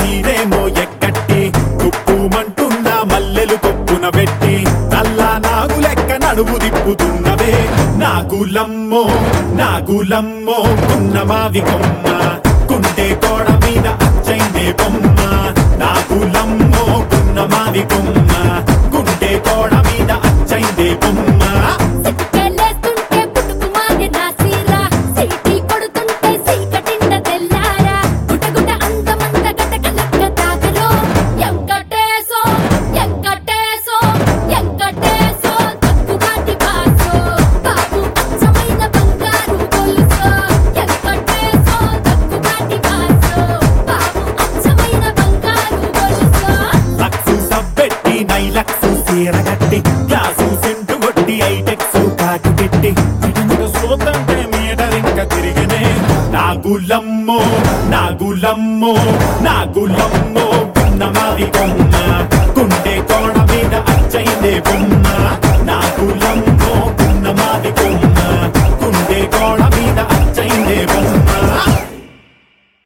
మీరేమో ఎక్కట్టి కుప్పుమంటున్న మల్లెలు కొప్పున పెట్టి నల్లా నాగు లెక్క నడుము దిప్పుతున్నవే నాగులమ్మో నాగులమ్మో కున్న మావి కొమ్మ కుంటే కోడ మీద అచ్చైందే బొమ్మ నాగులమ్మో కున్న మావి కొమ్మ కుంటే కోడ మీద అచ్చైందే బొమ్మ సిటికెళ్ళేస్తుంటే పుట్టుకుమాగే నా సీరా సీటీ కొడుతుంటే సీకటిండ తెల్లారా గుటగుట అందమంత గటక లెక్క తాకలో ఎంకటేశో ఎంకటేశో ఎంకటేశో తక్కువాటి బాసో బాబు అచ్చమైన బంగారు గొలుసో ఎంకటేశో తక్కువాటి బాసో బాబు అచ్చమైన బంగారు గొలుసో లక్సు సబ్బెట్టి నై లక్సు సీరగట్టి గ్లాసు సెంటు కొట్టి ఐటెక్స్ కాటు పెట్టి ఇటుముడు సోతంటే మీటర్ ఇంకా తిరిగనే నాగులమ్మో నాగులమ్మో నాగులమ్మో కన్న మాది కొమ్మ గుండె కోణ మీద అచ్చైందే బొమ్మ